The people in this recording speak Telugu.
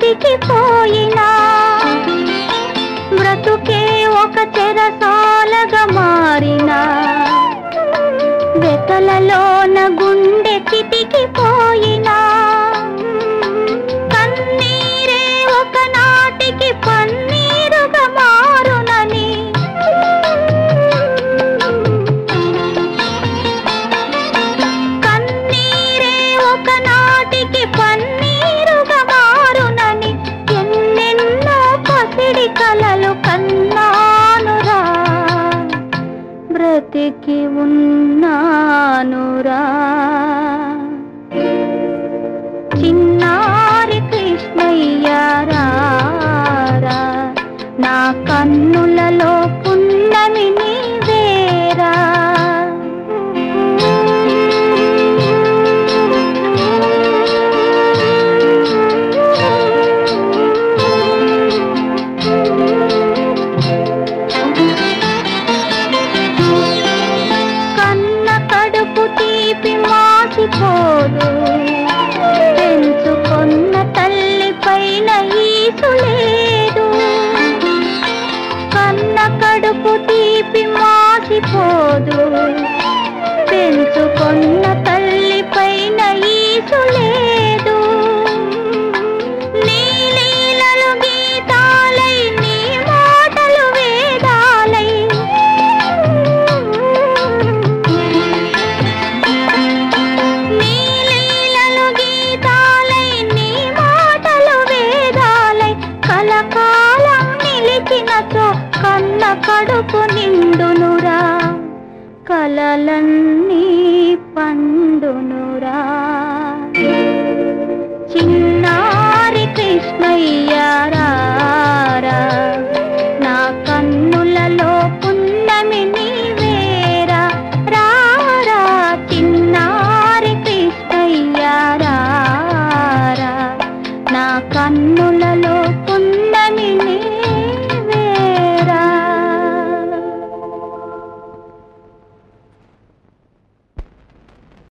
చితికిపోయినా బ్రతుకే ఒక చెరసాలగా మారినా వెతలలోన గుండె చితికిపోయినా కన్నీరే ఒక నాటికి పన్నీరుగా మారునని కన్నీరే ఒక నాటికి పన్నీరుగా మారునని ఎన్నెన్నో పసిడి కలలు కన్నానురా బ్రతికి ఉన్నానురా చిన్నారి కృష్ణయ్యారా నా కన్నులలో పున్నమి నీవేరా కన్న కడుపు తీపి మాసిపోదు